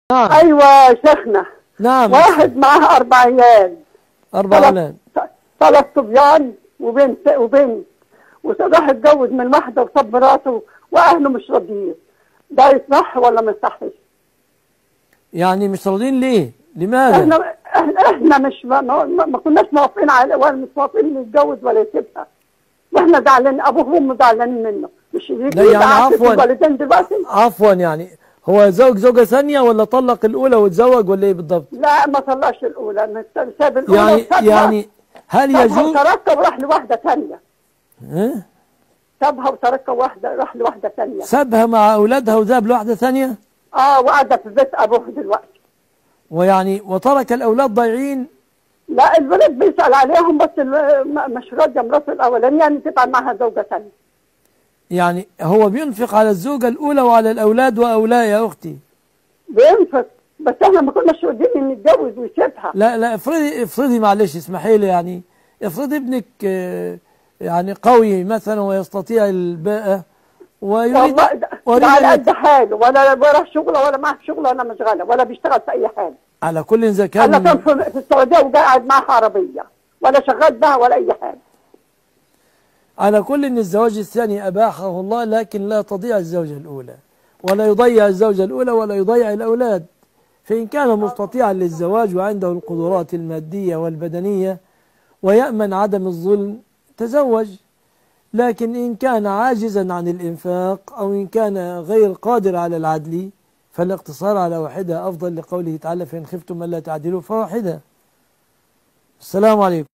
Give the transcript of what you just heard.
نعم ايوه يا شيخنا نعم واحد معاه اربع عيال أربع ثلاث أولاد ثلاث صبيان وبنت وبنت وراح اتجوز من واحده وصب مراته واهله مش راضيين ده يصح ولا ما يصحش؟ يعني مش راضيين ليه؟ لماذا؟ احنا احنا احنا مش ما, ما, ما كناش موافقين على ولا مش موافقين يتجوز ولا يسيبها واحنا زعلانين ابوه وامه زعلانين منه مش يجي لا يعني يزعل في عفواً. الوالدين دلوقتي عفوا يعني هو زوج زوجة ثانية ولا طلق الأولى وتزوج ولا إيه بالضبط؟ لا ما طلعش الاولى ما ساب الاولى يعني وسابها- يعني هل سابها يجوز وتركها وراح لواحده ثانيه ها؟ سابها وتركها واحده راح لواحده ثانيه سابها مع أولادها وذهب لواحدة ثانية اه وقاعده في بيت ابوه دلوقتي ويعني وترك الأولاد ضايعين لا الولد بيسأل عليهم بس ال- م- مش راضية مراته الأولانية يعني تبقى معها زوجة ثانية يعني هو بينفق على الزوجة الأولى وعلى الأولاد وأولاد يا أختي بينفق بس احنا ما كناش قادرين نتجوز ويسيبها لا لا افرضي افرضي معلش اسمحي لي يعني افرضي ابنك آه، يعني قوي مثلا ويستطيع الباءة ويريد والله ده, ويريد ده على أن قد حاله ولا ولا شغله ولا معاه شغله ولا مشغله ولا بيشتغل في أي حاجة على كل إذا أنا كان كان في في السعودية وقاعد معها عربية ولا شغال بها ولا أي حاجة على كل إن الزواج الثاني أباحه الله لكن لا تضيع الزوجة الأولى ولا يضيع الزوجة الأولى ولا يضيع الأولاد فإن كان مستطيعا للزواج وعنده القدرات المادية والبدنية ويأمن عدم الظلم تزوج لكن إن كان عاجزا عن الإنفاق أو إن كان غير قادر على العدل فالاقتصار على واحدة أفضل لقوله تعالى فإن خفتم ألا تعدلوا فواحدة السلام عليكم